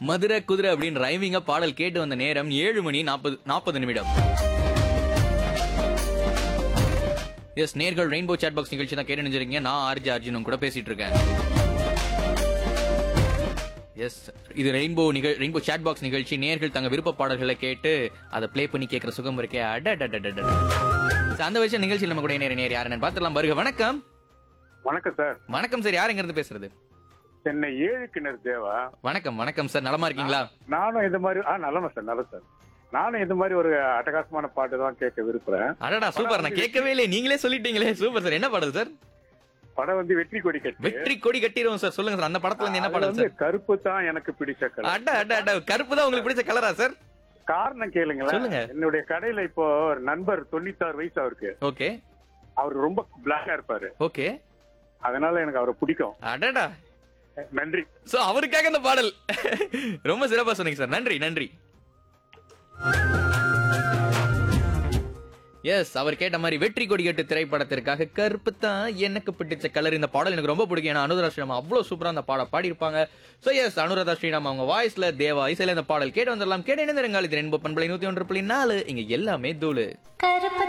மதுரை குதிரை அப்படின்னு ரைமிங்கா பாடல் கேட்டு வந்த நேரம் ஏழு மணி நாற்பது நாற்பது நிமிடம் எஸ் நேர்கள் ரெயின்போ சாட் பாக்ஸ் நிகழ்ச்சி தான் கேட்டு நினைச்சிருக்கீங்க நான் ஆர்ஜி அர்ஜுனும் கூட பேசிட்டு இருக்கேன் எஸ் இது ரெயின்போ நிகழ் ரெயின்போ சாட் பாக்ஸ் நிகழ்ச்சி நேர்கள் தங்க விருப்ப பாடல்களை கேட்டு அதை ப்ளே பண்ணி கேட்கிற சுகம் இருக்கே அடடடடடட So, அந்த விஷயம் நிகழ்ச்சியில் நம்ம கூட நேர நேர் யாருன்னு பார்த்துலாம் வருக வணக்கம் வணக்கம் சார் வணக்கம் சார் யாருங்க இருந்து பேசுறது சென்னை ஏழு கிணறு தேவா வணக்கம் வணக்கம் சார் நலமா இருக்கீங்களா நானும் இந்த மாதிரி ஆ நல்லமா சார் நல்ல சார் நானும் இந்த மாதிரி ஒரு அட்டகாசமான பாட்டு தான் கேட்க விரும்புறேன் அடடா சூப்பர் நான் கேட்கவே இல்லை நீங்களே சொல்லிட்டீங்களே சூப்பர் சார் என்ன பாடல் சார் படம் வந்து வெற்றி கொடி கட்டு வெற்றி கொடி கட்டிடுவோம் சார் சொல்லுங்க சார் அந்த படத்துல இருந்து என்ன அதுல பாடல் வந்து சார் கருப்பு தான் எனக்கு பிடிச்ச கலர் அட அட அட கருப்பு தான் உங்களுக்கு பிடிச்ச கலரா சார் காரணம் கேளுங்களேன் சொல்லுங்க. என்னுடைய கடையில இப்போ ஒரு நண்பர் தொண்ணூத்தாறு வயசு அவருக்கு ஓகே அவர் ரொம்ப பிளாக்கா இருப்பாரு ஓகே அதனால எனக்கு அவரை பிடிக்கும் அடடா நன்றி சோ அவருக்காக இந்த பாடல் ரொம்ப சிறப்பா சொன்னீங்க சார் நன்றி நன்றி எஸ் அவர் கேட்ட மாதிரி வெற்றி கொடிகட்டு திரைப்படத்திற்காக கருப்பு தான் எனக்கு பிடிச்ச கலர் இந்த பாடல் எனக்கு ரொம்ப பிடிக்கும் ஏன்னா அனுராதா ஸ்ரீராம் அவ்வளவு சூப்பரா அந்த பாட பாடியிருப்பாங்க சோ எஸ் அனுராதா ஸ்ரீராம் அவங்க வாய்ஸ்ல தேவா இசையில இந்த பாடல் கேட்டு வந்துடலாம் கேட்டு இணைந்திருங்கள் இது ரென்பு பண்பலை நூத்தி ஒன்று புள்ளி நாலு இங்க எல்லாமே தூளு கருப்பு